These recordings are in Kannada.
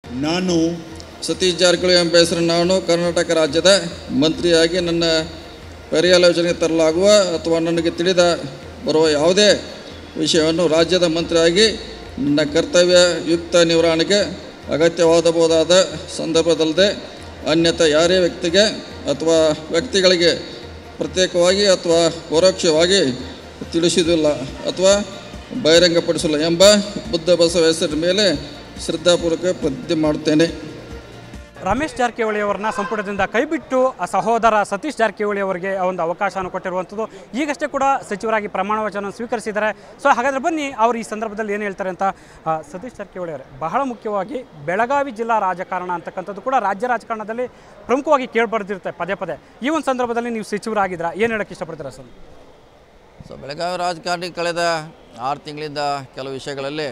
ನಾನು ಸತೀಶ್ ಜಾರಕಿಹೊಳಿ ಎಂಬ ಹೆಸರನ್ನು ನಾನು ಕರ್ನಾಟಕ ರಾಜ್ಯದ ಮಂತ್ರಿಯಾಗಿ ನನ್ನ ಪರ್ಯಾಲೋಚನೆಗೆ ತರಲಾಗುವ ಅಥವಾ ನನಗೆ ತಿಳಿದ ಬರುವ ಯಾವುದೇ ವಿಷಯವನ್ನು ರಾಜ್ಯದ ಮಂತ್ರಿಯಾಗಿ ನನ್ನ ಕರ್ತವ್ಯಯುಕ್ತ ನಿರ್ವಹಣೆಗೆ ಅಗತ್ಯವಾದಬಹುದಾದ ಸಂದರ್ಭದಲ್ಲದೆ ಅನ್ಯಥ ಯಾರೇ ವ್ಯಕ್ತಿಗೆ ಅಥವಾ ವ್ಯಕ್ತಿಗಳಿಗೆ ಪ್ರತ್ಯೇಕವಾಗಿ ಅಥವಾ ಪರೋಕ್ಷವಾಗಿ ತಿಳಿಸುವುದಿಲ್ಲ ಅಥವಾ ಬಹಿರಂಗಪಡಿಸಲ್ಲ ಎಂಬ ಬುದ್ಧ ಬಸವ ಹೆಸರಿನ ಮೇಲೆ ಶ್ರದ್ಧಾಪೂರ್ವಕ ಪ್ರತಿಜ್ಞೆ ಮಾಡುತ್ತೇನೆ ರಮೇಶ್ ಜಾರಕಿಹೊಳಿ ಅವರನ್ನ ಸಂಪುಟದಿಂದ ಕೈಬಿಟ್ಟು ಆ ಸಹೋದರ ಸತೀಶ್ ಜಾರಕಿಹೊಳಿ ಅವರಿಗೆ ಆ ಒಂದು ಅವಕಾಶವನ್ನು ಕೊಟ್ಟಿರುವಂಥದ್ದು ಈಗಷ್ಟೇ ಕೂಡ ಸಚಿವರಾಗಿ ಪ್ರಮಾಣ ವಚನ ಸ್ವೀಕರಿಸಿದ್ದಾರೆ ಸೊ ಹಾಗಾದರೆ ಬನ್ನಿ ಅವರು ಈ ಸಂದರ್ಭದಲ್ಲಿ ಏನು ಹೇಳ್ತಾರೆ ಅಂತ ಆ, ಸತೀಶ್ ಜಾರಕಿಹೊಳಿ ಅವರೇ ಬಹಳ ಮುಖ್ಯವಾಗಿ ಬೆಳಗಾವಿ ಜಿಲ್ಲಾ ರಾಜಕಾರಣ ಅಂತಕ್ಕಂಥದ್ದು ಕೂಡ ರಾಜ್ಯ ರಾಜಕಾರಣದಲ್ಲಿ ಪ್ರಮುಖವಾಗಿ ಕೇಳ್ಬರ್ದಿರುತ್ತೆ ಪದೇ ಪದೇ ಈ ಒಂದು ಸಂದರ್ಭದಲ್ಲಿ ನೀವು ಸಚಿವರಾಗಿದ್ದೀರಾ ಏನು ಹೇಳಕ್ಕೆ ಇಷ್ಟಪಡ್ತೀರಾ ಸರ್ ಸೊ ಬೆಳಗಾವಿ ರಾಜಕಾರಣಿ ಕಳೆದ ಆರು ತಿಂಗಳಿಂದ ಕೆಲವು ವಿಷಯಗಳಲ್ಲಿ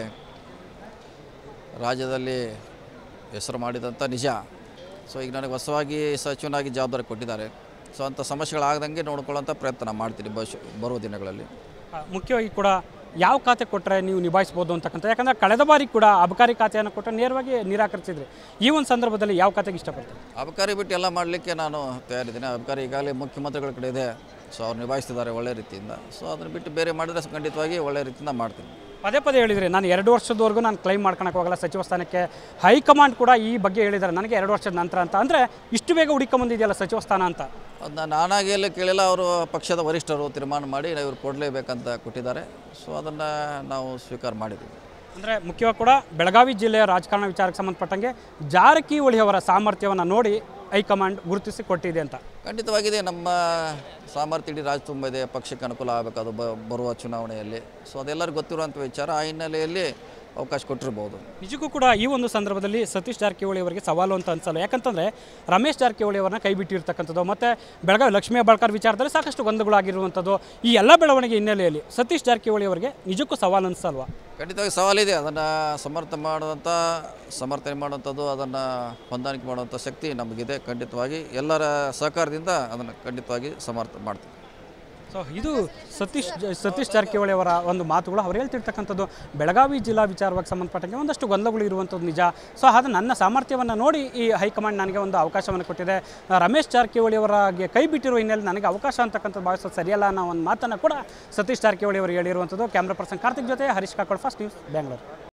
ರಾಜ್ಯದಲ್ಲಿ ಹೆಸರು ಮಾಡಿದಂಥ ನಿಜ ಸೊ ಈಗ ನನಗೆ ಹೊಸವಾಗಿ ಸಚಿವನಾಗಿ ಜವಾಬ್ದಾರಿ ಕೊಟ್ಟಿದ್ದಾರೆ ಸೊ ಅಂಥ ಸಮಸ್ಯೆಗಳಾಗದಂಗೆ ನೋಡ್ಕೊಳ್ಳೋಂಥ ಪ್ರಯತ್ನ ಮಾಡ್ತೀನಿ ಭವಿಷ್ಯ ಬರುವ ದಿನಗಳಲ್ಲಿ ಆ, ಮುಖ್ಯವಾಗಿ ಕೂಡ ಯಾವ ಖಾತೆ ಕೊಟ್ಟರೆ ನೀವು ನಿಭಾಯಿಸ್ಬೋದು ಅಂತಕ್ಕಂಥ ಯಾಕಂದರೆ ಕಳೆದ ಬಾರಿ ಕೂಡ ಅಬಕಾರಿ ಖಾತೆಯನ್ನು ಕೊಟ್ಟರೆ ನೇರವಾಗಿ ನಿರಾಕರಿಸಿದ್ರಿ ಈ ಒಂದು ಸಂದರ್ಭದಲ್ಲಿ ಯಾವ ಖಾತೆಗೆ ಇಷ್ಟಪಡ್ತೀರಿ ಅಬಕಾರಿ ಬಿಟ್ಟು ಎಲ್ಲ ಮಾಡಲಿಕ್ಕೆ ನಾನು ತಯಾರಿದ್ದೀನಿ ಅಬಕಾರಿ ಈಗಾಗಲೇ ಮುಖ್ಯಮಂತ್ರಿಗಳ ಕಡೆ ಇದೆ ಸೊ ಅವ್ರು ನಿಭಾಯಿಸ್ತಿದ್ದಾರೆ ಒಳ್ಳೆ ರೀತಿಯಿಂದ ಸೊ ಅದನ್ನು ಬಿಟ್ಟು ಬೇರೆ ಮಾಡಿದರೆ ಖಂಡಿತವಾಗಿ ಒಳ್ಳೆ ರೀತಿಯಿಂದ ಮಾಡ್ತೀನಿ ಪದೇ ಪದೇ ಹೇಳಿದ್ರಿ ನಾನು ಎರಡು ವರ್ಷದವರೆಗೂ ನಾನು ಕ್ಲೈಮ್ ಮಾಡ್ಕೊಳಕ್ಕೆ ಹೋಗಲ್ಲ ಸಚಿವ ಸ್ಥಾನಕ್ಕೆ ಹೈಕಮಾಂಡ್ ಕೂಡ ಈ ಬಗ್ಗೆ ಹೇಳಿದ್ದಾರೆ ನನಗೆ ಎರಡು ವರ್ಷದ ನಂತರ ಅಂತ ಅಂದರೆ ಇಷ್ಟು ಬೇಗ ಹುಡುಕೊಂಬಂದಿದೆಯಲ್ಲ ಸಚಿವ ಸ್ಥಾನ ಅಂತ ಅದನ್ನ ನಾನಾಗಿ ಎಲ್ಲ ಕೇಳಿಲ್ಲ ಅವರು ಪಕ್ಷದ ವರಿಷ್ಠರು ತೀರ್ಮಾನ ಮಾಡಿ ಇವ್ರು ಕೊಡಲೇಬೇಕಂತ ಕೊಟ್ಟಿದ್ದಾರೆ ಸೊ ಅದನ್ನು ನಾವು ಸ್ವೀಕಾರ ಮಾಡಿದ್ದೀವಿ ಅಂದರೆ ಮುಖ್ಯವಾಗಿ ಕೂಡ ಬೆಳಗಾವಿ ಜಿಲ್ಲೆಯ ರಾಜಕಾರಣ ವಿಚಾರಕ್ಕೆ ಸಂಬಂಧಪಟ್ಟಂಗೆ ಜಾರಕಿಹೊಳಿ ಅವರ ಸಾಮರ್ಥ್ಯವನ್ನು ನೋಡಿ ಹೈಕಮಾಂಡ್ ಗುರುತಿಸಿ ಕೊಟ್ಟಿದೆ ಅಂತ ಖಂಡಿತವಾಗಿದೆ ನಮ್ಮ ಸಾಮರ್ಥ್ಯ ಇಡೀ ರಾಜ್ಯ ತುಂಬ ಇದೆ ಪಕ್ಷಕ್ಕೆ ಅನುಕೂಲ ಆಗಬೇಕು ಅದು ಬ ಬರುವ ಚುನಾವಣೆಯಲ್ಲಿ ಸೊ ಅದೆಲ್ಲರಿಗೂ ಗೊತ್ತಿರುವಂಥ ವಿಚಾರ ಆ ಹಿನ್ನೆಲೆಯಲ್ಲಿ ಅವಕಾಶ ಕೊಟ್ಟಿರ್ಬೋದು ನಿಜಕ್ಕೂ ಕೂಡ ಈ ಒಂದು ಸಂದರ್ಭದಲ್ಲಿ ಸತೀಶ್ ಜಾರಕಿಹೊಳಿ ಅವರಿಗೆ ಸವಾಲು ಅಂತ ಅನ್ಸಲ್ಲ ಯಾಕಂತಂದರೆ ರಮೇಶ್ ಜಾರಕಿಹೊಳಿ ಅವರನ್ನ ಕೈ ಬಿಟ್ಟಿರ್ತಕ್ಕಂಥದ್ದು ಮತ್ತು ಬೆಳಗಾವಿ ಲಕ್ಷ್ಮೀ ಹೆಬ್ಬಾಳ್ಕರ್ ವಿಚಾರದಲ್ಲಿ ಸಾಕಷ್ಟು ಗೊಂದಲಗಳಾಗಿರುವಂಥದ್ದು ಈ ಎಲ್ಲ ಬೆಳವಣಿಗೆ ಹಿನ್ನೆಲೆಯಲ್ಲಿ ಸತೀಶ್ ಜಾರಕಿಹೊಳಿ ಅವರಿಗೆ ನಿಜಕ್ಕೂ ಸವಾಲು ಅನ್ಸಲ್ವಾ ಖಂಡಿತವಾಗಿ ಸವಾಲಿದೆ ಅದನ್ನು ಸಮರ್ಥ ಮಾಡುವಂಥ ಸಮರ್ಥನೆ ಮಾಡುವಂಥದ್ದು ಅದನ್ನು ಹೊಂದಾಣಿಕೆ ಮಾಡುವಂಥ ಶಕ್ತಿ ನಮಗಿದೆ ಖಂಡಿತವಾಗಿ ಎಲ್ಲರ ಸಹಕಾರದಿಂದ ಅದನ್ನು ಖಂಡಿತವಾಗಿ ಸಮರ್ಥ ಮಾಡ್ತೀವಿ ಸೊ ಇದು ಸತೀಶ್ ಜ- ಸತೀಶ್ ಜಾರಕಿಹೊಳಿ ಅವರ ಒಂದು ಮಾತುಗಳು ಅವ್ರು ಹೇಳ್ತಿರ್ತಕ್ಕಂಥದ್ದು ಬೆಳಗಾವಿ ಜಿಲ್ಲಾ ವಿಚಾರವಾಗಿ ಸಂಬಂಧಪಟ್ಟಂಗೆ ಒಂದಷ್ಟು ಗೊಂದಲಗಳು ಇರುವಂಥದ್ದು ನಿಜ ಸೊ ಅದು ನನ್ನ ಸಾಮರ್ಥ್ಯವನ್ನು ನೋಡಿ ಈ ಹೈಕಮಾಂಡ್ ನನಗೆ ಒಂದು ಅವಕಾಶವನ್ನು ಕೊಟ್ಟಿದೆ ರಮೇಶ್ ಜಾರಕಿಹೊಳಿ ಅವರಿಗೆ ಕೈ ಬಿಟ್ಟಿರುವ ಹಿನ್ನೆಲೆ ನನಗೆ ಅವಕಾಶ ಅಂತಕ್ಕಂಥದ್ದು ಭಾವಿಸೋದು ಸರಿಯಲ್ಲ ಅನ್ನೋ ಒಂದು ಮಾತನ್ನು ಕೂಡ ಸತೀಶ್ ಜಾರಕಿಹೊಳಿ ಅವರು ಹೇಳಿರುವಂಥದ್ದು ಕ್ಯಾಮ್ರಾ ಪರ್ಸನ್ ಕಾರ್ತಿಕ್ ಜೊತೆ ಹರೀಶ್ ಕಾಕೋಡ್ ಫಸ್ಟ್ ನ್ಯೂಸ್ ಬೆಂಗಳೂರು